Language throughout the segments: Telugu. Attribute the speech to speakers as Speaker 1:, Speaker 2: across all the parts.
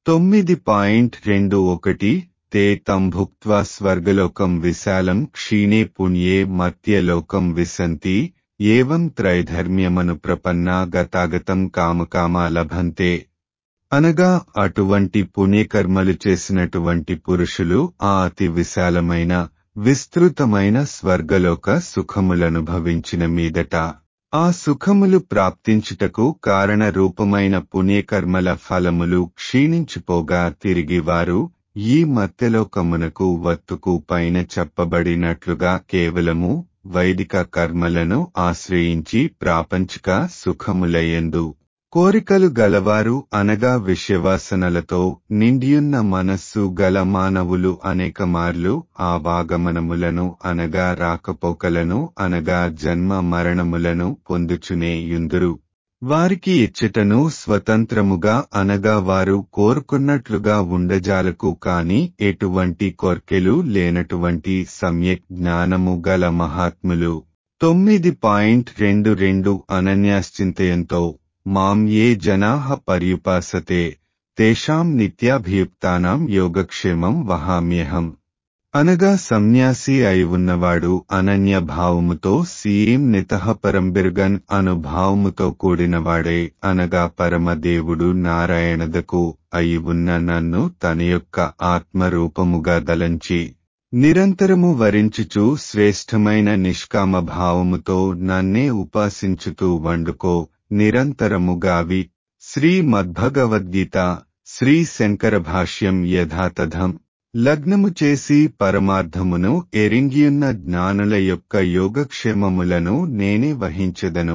Speaker 1: తొమ్మిది పాయింట్ రెండు ఒకటి తే తం భుక్త్వా స్వర్గలోకం విశాలం క్షీణే పుణ్యే మర్త్యలోకం విశంతి ఏవం త్రైధర్మ్యమను ప్రపన్నా గతాగతం కామకామా లభంతే అనగా అటువంటి పుణ్యకర్మలు చేసినటువంటి పురుషులు ఆ అతి విశాలమైన విస్తృతమైన స్వర్గలోక సుఖములనుభవించిన మీదట ఆ సుఖములు ప్రాప్తించుటకు కారణ రూపమైన పుణ్యకర్మల ఫలములు క్షీణించిపోగా తిరిగి వారు ఈ మత్యలోకమునకు వత్తుకు పైన చెప్పబడినట్లుగా కేవలము వైదిక కర్మలను ఆశ్రయించి ప్రాపంచిక సుఖములయందు కోరికలు గలవారు అనగా విషయవాసనలతో నిండియున్న మనస్సు గల మానవులు అనేకమార్లు ఆ వాగమనములను అనగా రాకపోకలను అనగా జన్మ మరణములను పొందుచునే యుందురు వారికి ఇచ్చటను స్వతంత్రముగా అనగా వారు కోరుకున్నట్లుగా ఉండజాలకు కాని ఎటువంటి కొర్కెలు లేనటువంటి సమ్యక్ జ్ఞానము గల మహాత్ములు తొమ్మిది పాయింట్ రెండు రెండు అనన్యాశ్చింతయంతో మాం ఏ జనాః పర్యుపాసతే తేషాం నిత్యాభియుక్తానాం యోగక్షేమం వహామ్యహం అనగా సన్యాసి అయి ఉన్నవాడు అనన్య భావముతో సీం నితః పరంబిర్గన్ అను భావముతో కూడినవాడే అనగా పరమదేవుడు నారాయణదకు అయి ఉన్న నన్ను తన యొక్క ఆత్మరూపముగా దలంచి నిరంతరము వరించుచు శ్రేష్టమైన నిష్కామ భావముతో నన్నే ఉపాసించుతూ వండుకో నిరంతరముగావి శ్రీ మద్భగవద్గీత శ్రీ శంకర భాష్యం యథాతథం లగ్నము చేసి పరమార్థమును ఎరింగియున్న జ్ఞానుల యొక్క యోగక్షేమములను నేనే వహించెదను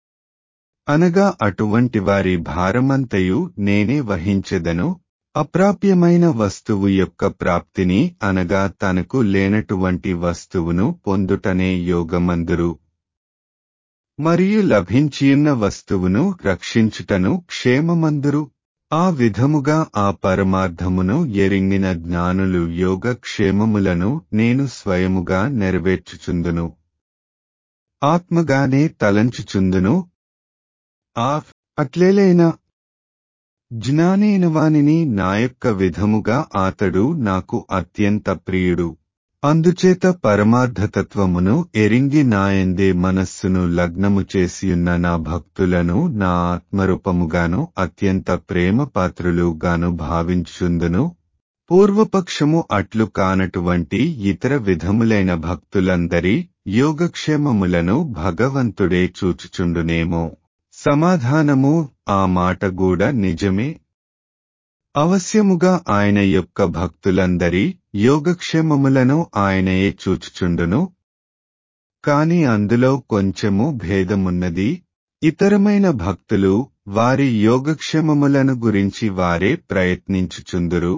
Speaker 1: అనగా అటువంటి వారి భారమంతయు నేనే వహించెదను అప్రాప్యమైన వస్తువు యొక్క ప్రాప్తిని అనగా తనకు లేనటువంటి వస్తువును పొందుటనే యోగమందురు మరియు లభించియున్న వస్తువును రక్షించుటను క్షేమమందురు ఆ విధముగా ఆ పరమార్థమును ఎరింగిన జ్ఞానులు యోగ క్షేమములను నేను స్వయముగా నెరవేర్చుచుందును ఆత్మగానే తలంచుచుందును ఆ అట్లేలైన జ్ఞానైన వానిని నా యొక్క విధముగా అతడు నాకు అత్యంత ప్రియుడు అందుచేత పరమార్థతత్వమును ఎరింగి నాయందే మనస్సును లగ్నము చేసియున్న నా భక్తులను నా ఆత్మరూపముగాను అత్యంత ప్రేమ పాత్రులుగాను భావించుందును పూర్వపక్షము అట్లు కానటువంటి ఇతర విధములైన భక్తులందరి యోగక్షేమములను భగవంతుడే చూచుచుండునేమో సమాధానము ఆ మాట కూడా నిజమే అవశ్యముగా ఆయన యొక్క భక్తులందరి యోగక్షేమములను ఆయనయే చూచుచుండును కాని అందులో కొంచెము భేదమున్నది ఇతరమైన భక్తులు వారి యోగక్షేమములను గురించి వారే ప్రయత్నించుచుందురు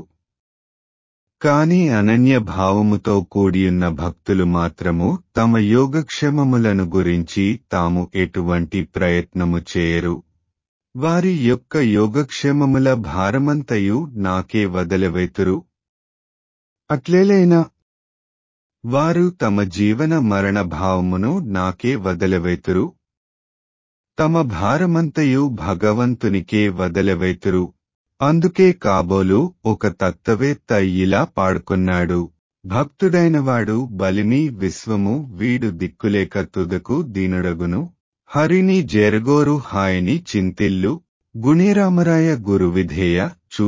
Speaker 1: కాని అనన్య భావముతో కూడియున్న భక్తులు మాత్రము తమ యోగక్షేమములను గురించి తాము ఎటువంటి ప్రయత్నము చేయరు వారి యొక్క యోగక్షేమముల భారమంతయు నాకే వదలవెతురు అట్లేలైనా వారు తమ జీవన మరణ భావమును నాకే వదలవెతురు తమ భారమంతయు భగవంతునికే వదలవెతురు అందుకే కాబోలు ఒక తత్వవేత్త ఇలా పాడుకున్నాడు భక్తుడైనవాడు బలిమి విశ్వము వీడు దిక్కులేక తుదకు దీనుడగును హరిని జెరగోరు హాయని చింతిల్లు గుణిరామరాయ గురువిధేయ చూ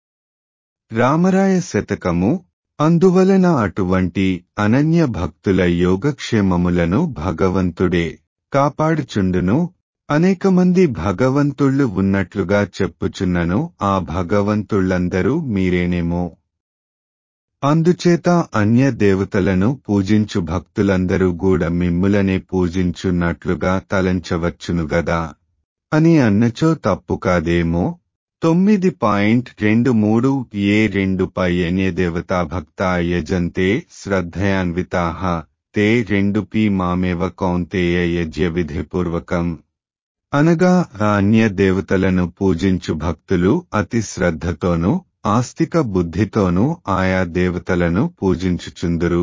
Speaker 1: రామరాయ శతకము అందువలన అటువంటి అనన్య భక్తుల యోగక్షేమములను భగవంతుడే కాపాడుచుండును అనేక మంది భగవంతుళ్ళు ఉన్నట్లుగా చెప్పుచున్నను ఆ భగవంతుళ్ళందరూ మీరేనేమో అందుచేత అన్య దేవతలను పూజించు భక్తులందరూ కూడా మిమ్ములనే పూజించున్నట్లుగా తలంచవచ్చును గదా అని అన్నచో తప్పు కాదేమో తొమ్మిది పాయింట్ రెండు మూడు ఏ రెండు పై అన్య దేవతా భక్త యజంతే శ్రద్ధయాన్వితాహ తే రెండు పి మామేవ కౌంతేయ యజ్ఞ విధిపూర్వకం అనగా ఆ అన్య దేవతలను పూజించు భక్తులు అతి శ్రద్ధతోనూ ఆస్తిక బుద్ధితోనూ ఆయా దేవతలను పూజించుచుందురు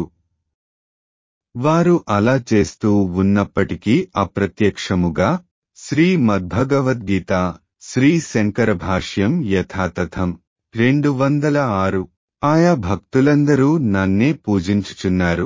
Speaker 1: వారు అలా చేస్తూ ఉన్నప్పటికీ అప్రత్యక్షముగా శ్రీ మద్భగవద్గీత శ్రీ శంకర భాష్యం యథాతథం రెండు వందల ఆరు ఆయా భక్తులందరూ నన్నే పూజించుచున్నారు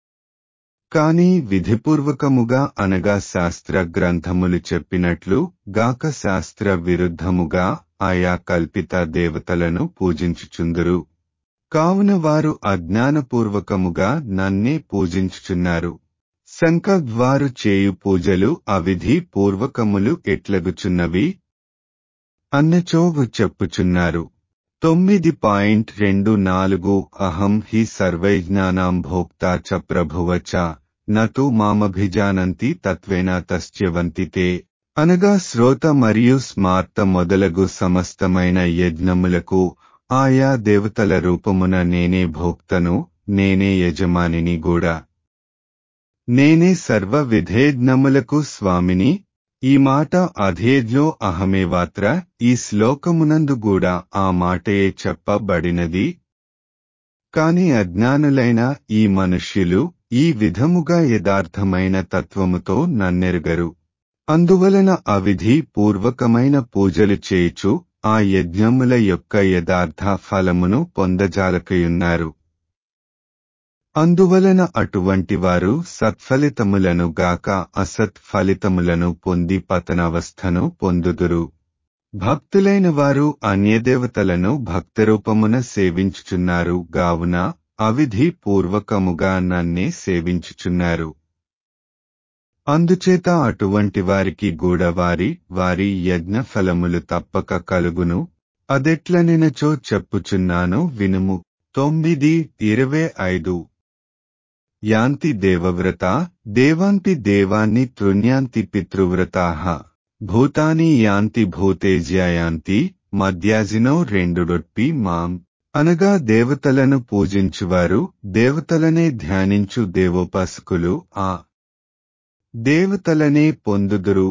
Speaker 1: కాని విధిపూర్వకముగా అనగా శాస్త్ర గ్రంథములు చెప్పినట్లు గాక శాస్త్ర విరుద్ధముగా ఆయా కల్పిత దేవతలను పూజించుచుందురు కావున వారు అజ్ఞానపూర్వకముగా నన్నే పూజించుచున్నారు శంఖద్వారు చేయు పూజలు అవిధి పూర్వకములు ఎట్లగుచున్నవి అన్నచోవు చెప్పుచున్నారు తొమ్మిది పాయింట్ రెండు నాలుగు అహం హి సర్వైజ్ఞానాం భోక్తా చ ప్రభువ చ నతు మామభిజానంతి తత్వేన తస్యవంతి తే అనగా శ్రోత మరియు స్మార్త మొదలగు సమస్తమైన యజ్ఞములకు ఆయా దేవతల రూపమున నేనే భోక్తను నేనే యజమానిని కూడా నేనే సర్వ విధేజ్ఞములకు స్వామిని ఈ మాట అధేజ్ఞో అహమేవాత్ర ఈ శ్లోకమునందు కూడా ఆ మాటయే చెప్పబడినది కాని అజ్ఞానులైన ఈ మనుష్యులు ఈ విధముగా యథార్థమైన తత్వముతో నన్నెరుగరు అందువలన అవిధి పూర్వకమైన పూజలు చేయుచు ఆ యజ్ఞముల యొక్క యథార్థ ఫలమును పొందజాలకయున్నారు అందువలన అటువంటి వారు సత్ఫలితములను గాక అసత్ ఫలితములను పొంది పతనావస్థను పొందుదురు భక్తులైన వారు అన్యదేవతలను భక్తరూపమున సేవించుచున్నారు గావున అవిధి పూర్వకముగా నన్నే సేవించుచున్నారు అందుచేత అటువంటి వారికి కూడా వారి వారి యజ్ఞ ఫలములు తప్పక కలుగును అదెట్లనినచో చెప్పుచున్నాను వినుము తొమ్మిది ఇరవై ఐదు యాంతి దేవవ్రత దేవాంతి దేవాన్ని తృణ్యాంతి పితృవ్రతాః భూతాని యాంతి భూతేజ్యాయాంతి మధ్యాజినో రెండుడొప్పి మాం అనగా దేవతలను పూజించువారు దేవతలనే ధ్యానించు దేవోపాసకులు ఆ దేవతలనే పొందుదురు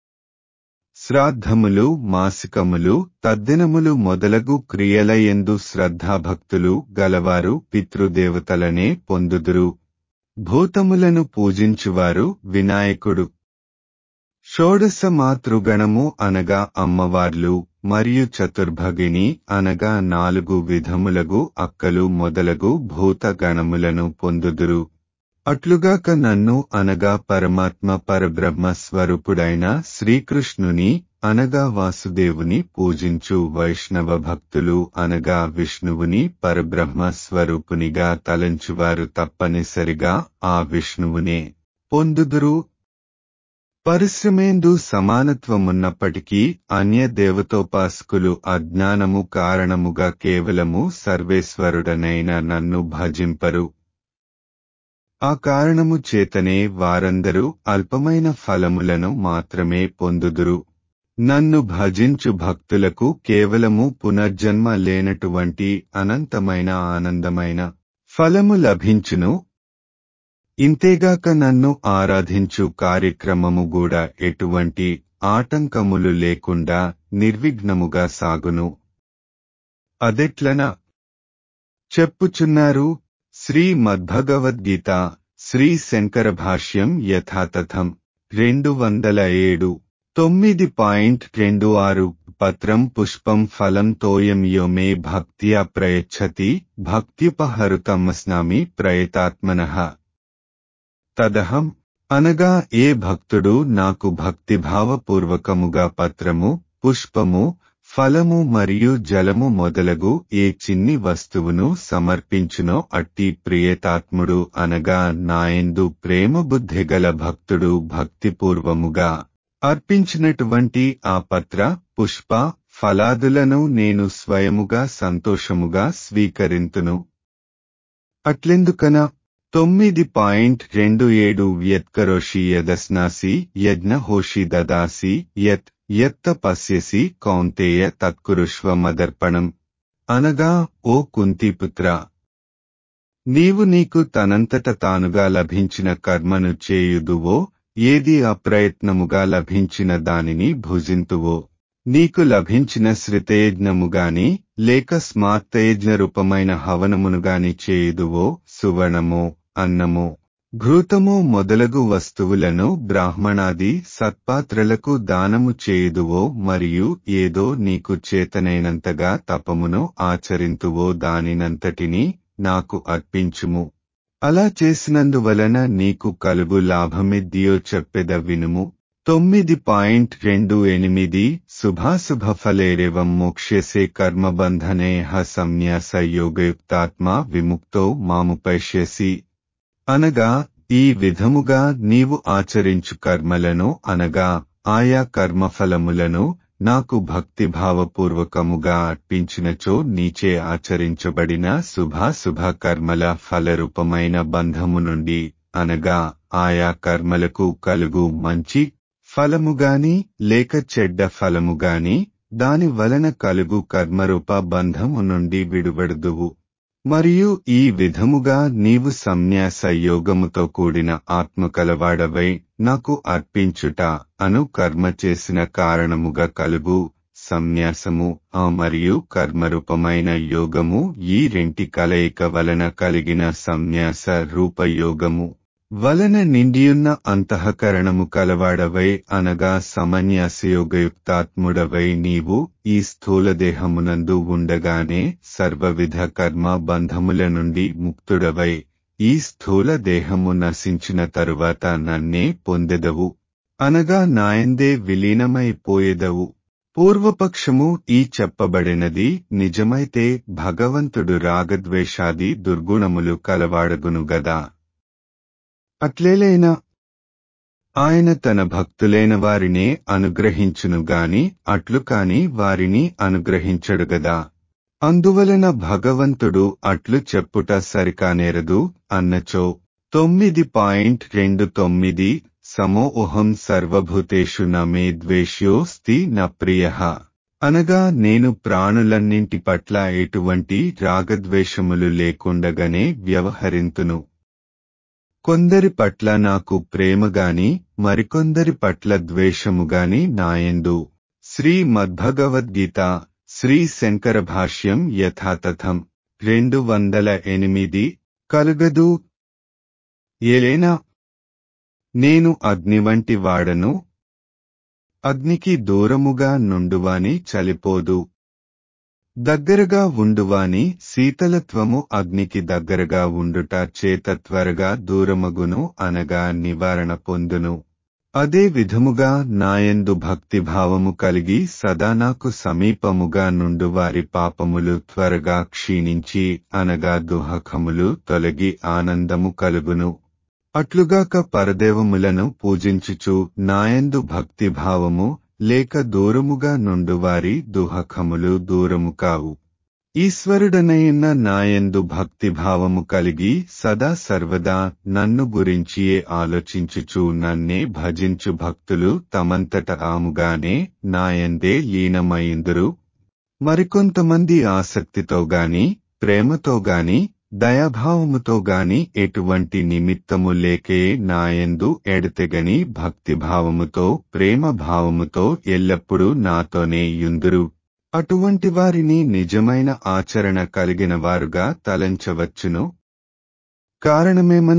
Speaker 1: శ్రాద్ధములు మాసికములు తద్దినములు మొదలగు క్రియలయందు శ్రద్ధాభక్తులు గలవారు పితృదేవతలనే పొందుదురు భూతములను పూజించువారు వినాయకుడు షోడశ మాతృగణము అనగా అమ్మవార్లు మరియు చతుర్భగిని అనగా నాలుగు విధములగు అక్కలు మొదలగు భూత గణములను పొందుదురు అట్లుగాక నన్ను అనగా పరమాత్మ పరబ్రహ్మ స్వరూపుడైన శ్రీకృష్ణుని అనగా వాసుదేవుని పూజించు వైష్ణవ భక్తులు అనగా విష్ణువుని పరబ్రహ్మ స్వరూపునిగా తలంచువారు తప్పనిసరిగా ఆ విష్ణువునే పొందుదురు పరిశ్రమేందు సమానత్వమున్నప్పటికీ అన్య దేవతోపాసకులు అజ్ఞానము కారణముగా కేవలము సర్వేశ్వరుడనైన నన్ను భజింపరు ఆ కారణము చేతనే వారందరూ అల్పమైన ఫలములను మాత్రమే పొందుదురు నన్ను భజించు భక్తులకు కేవలము పునర్జన్మ లేనటువంటి అనంతమైన ఆనందమైన ఫలము లభించును ఇంతేగాక నన్ను ఆరాధించు కార్యక్రమము కూడా ఎటువంటి ఆటంకములు లేకుండా నిర్విఘ్నముగా సాగును అదెట్లన చెప్పుచున్నారు శ్రీ మద్భగవద్గీత శ్రీ శంకర భాష్యం యథాతథం రెండు వందల ఏడు తొమ్మిది పాయింట్ రెండు ఆరు పత్రం పుష్పం ఫలం తోయం యో మే భక్త్యా ప్రయచ్చతి భక్త్యుపహరుతమస్నామి ప్రయతాత్మనః తదహం అనగా ఏ భక్తుడు నాకు భక్తిభావపూర్వకముగా పత్రము పుష్పము ఫలము మరియు జలము మొదలగు ఏ చిన్ని వస్తువును సమర్పించునో అట్టి ప్రియతాత్ముడు అనగా నాయందు ప్రేమ బుద్ధి గల భక్తుడు భక్తిపూర్వముగా అర్పించినటువంటి ఆ పత్ర పుష్ప ఫలాదులను నేను స్వయముగా సంతోషముగా స్వీకరింతును అట్లెందుకన తొమ్మిది పాయింట్ రెండు ఏడు వ్యత్కరోషి యదస్నాసి యజ్ఞహోషి దదాసి యత్ యత్త పశ్యసి కౌంతేయ తత్కురుష్వ మదర్పణం అనగా ఓ కుంతిపుత్ర నీవు నీకు తనంతట తానుగా లభించిన కర్మను చేయుదువో ఏది అప్రయత్నముగా లభించిన దానిని భుజింతువో నీకు లభించిన శ్రితయజ్ఞముగాని లేక స్మార్తయజ్ఞ రూపమైన హవనమునుగాని చేయుదువో సువర్ణమో అన్నమో ఘృతము మొదలగు వస్తువులను బ్రాహ్మణాది సత్పాత్రలకు దానము చేయుదువో మరియు ఏదో నీకు చేతనైనంతగా తపమును ఆచరింతువో దానినంతటినీ నాకు అర్పించుము అలా చేసినందువలన నీకు కలుగు లాభమిద్దియో చెప్పెద వినుము తొమ్మిది పాయింట్ రెండు ఎనిమిది శుభాశుభ ఫలేరేవం మోక్ష్యసే కర్మబంధనే సన్యాస యోగయుక్తాత్మ విముక్తో మాముపైష్యసి అనగా ఈ విధముగా నీవు ఆచరించు కర్మలను అనగా ఆయా కర్మఫలములను నాకు భక్తిభావపూర్వకముగా అర్పించినచో నీచే ఆచరించబడిన శుభాశుభ కర్మల ఫలరూపమైన బంధము నుండి అనగా ఆయా కర్మలకు కలుగు మంచి ఫలముగాని లేక చెడ్డ ఫలముగాని దాని వలన కలుగు కర్మరూప బంధము నుండి విడువడుదువు మరియు ఈ విధముగా నీవు సన్యాస యోగముతో కూడిన ఆత్మకలవాడవై నాకు అర్పించుట అను కర్మ చేసిన కారణముగా కలుగు సన్యాసము ఆ మరియు కర్మరూపమైన యోగము ఈ రెంటి కలయిక వలన కలిగిన సన్యాస రూపయోగము వలన నిండియున్న అంతఃకరణము కలవాడవై అనగా సమన్యాసయోగయుక్తాత్ముడవై నీవు ఈ స్థూలదేహమునందు ఉండగానే సర్వవిధ కర్మ బంధముల నుండి ముక్తుడవై ఈ స్థూల దేహము నశించిన తరువాత నన్నే పొందెదవు అనగా నాయందే విలీనమైపోయేదవు పూర్వపక్షము ఈ చెప్పబడినది నిజమైతే భగవంతుడు రాగద్వేషాది దుర్గుణములు కలవాడగును గదా అట్లేలైనా ఆయన తన భక్తులైన వారినే అనుగ్రహించును గాని అట్లు కాని వారిని అనుగ్రహించడు గదా అందువలన భగవంతుడు అట్లు చెప్పుట సరికానేరదు అన్నచో తొమ్మిది పాయింట్ రెండు తొమ్మిది సమోహం సర్వభూతేషు నమే ద్వేష్యోస్తి న ప్రియ అనగా నేను ప్రాణులన్నింటి పట్ల ఎటువంటి రాగద్వేషములు లేకుండగానే వ్యవహరింతును కొందరి పట్ల నాకు ప్రేమగాని మరికొందరి పట్ల ద్వేషముగాని నాయందు శ్రీ మద్భగవద్గీత శ్రీ శంకర భాష్యం యథాతథం రెండు వందల ఎనిమిది కలుగదు ఏలైనా నేను అగ్ని వంటి వాడను అగ్నికి దూరముగా నుండువాని చలిపోదు దగ్గరగా ఉండువాని శీతలత్వము అగ్నికి దగ్గరగా ఉండుట చేత త్వరగా దూరమగును అనగా నివారణ పొందును అదే విధముగా నాయందు భక్తిభావము కలిగి సదా నాకు సమీపముగా నుండు వారి పాపములు త్వరగా క్షీణించి అనగా దుహకములు తొలగి ఆనందము కలుగును అట్లుగాక పరదేవములను పూజించుచు నాయందు భక్తిభావము లేక దూరముగా నుండు వారి దుహకములు దూరము కావు ఈశ్వరుడనైన నాయందు భక్తిభావము కలిగి సదా సర్వదా నన్ను గురించియే ఆలోచించుచు నన్నే భజించు భక్తులు తమంతట ఆముగానే నాయందే లీనమైందురు మరికొంతమంది ఆసక్తితో గాని ప్రేమతో గాని దయాభావముతో గాని ఎటువంటి నిమిత్తము లేకే నాయందు ఎడతెగని భక్తిభావముతో ప్రేమ భావముతో ఎల్లప్పుడూ నాతోనే యుందురు అటువంటి వారిని నిజమైన ఆచరణ కలిగిన వారుగా తలంచవచ్చును కారణమేమన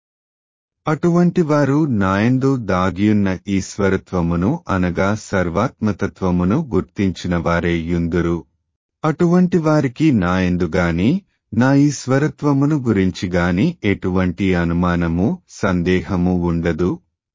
Speaker 1: అటువంటి వారు నాయందు దాగియున్న ఈశ్వరత్వమును అనగా సర్వాత్మతత్వమును గుర్తించిన వారే యుందురు అటువంటి వారికి నాయందు గాని నా ఈశ్వరత్వమును గురించి గాని ఎటువంటి అనుమానము సందేహము ఉండదు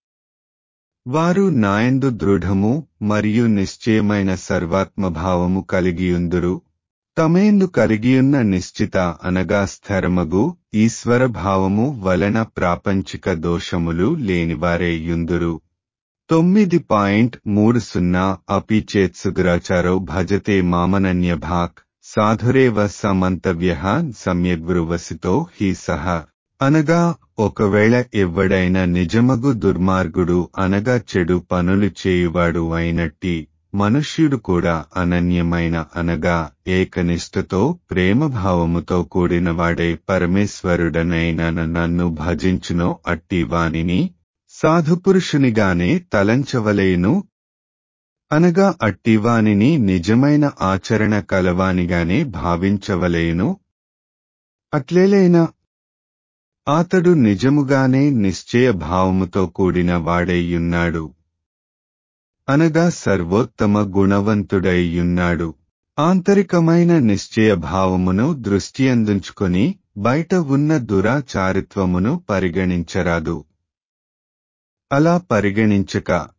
Speaker 1: వారు నాయందు దృఢము మరియు నిశ్చయమైన సర్వాత్మభావము కలిగియుందురు తమేందు కలిగియున్న నిశ్చిత అనగా స్థిరమగు ఈశ్వర భావము వలన ప్రాపంచిక దోషములు లేనివారే యుందురు తొమ్మిది పాయింట్ మూడు సున్నా అపి చేత్సుగ్రాచారో భజతే మామనన్య భాక్ సాధురేవ సమంతవ్య సమ్యగ్వృవసితో హి సహ అనగా ఒకవేళ ఎవ్వడైనా నిజమగు దుర్మార్గుడు అనగా చెడు పనులు చేయువాడు అయినట్టి మనుష్యుడు కూడా అనన్యమైన అనగా ఏకనిష్టతో ప్రేమభావముతో కూడినవాడే పరమేశ్వరుడనైన నన్ను భజించునో అట్టి వానిని సాధుపురుషునిగానే తలంచవలేను అనగా అట్టివానిని నిజమైన ఆచరణ కలవానిగానే భావించవలేను అట్లేలైనా అతడు నిజముగానే నిశ్చయ భావముతో కూడిన వాడైయున్నాడు అనగా సర్వోత్తమ గుణవంతుడైయున్నాడు ఆంతరికమైన నిశ్చయ భావమును దృష్టియందుంచుకొని బయట ఉన్న దురాచారిత్వమును పరిగణించరాదు అలా పరిగణించక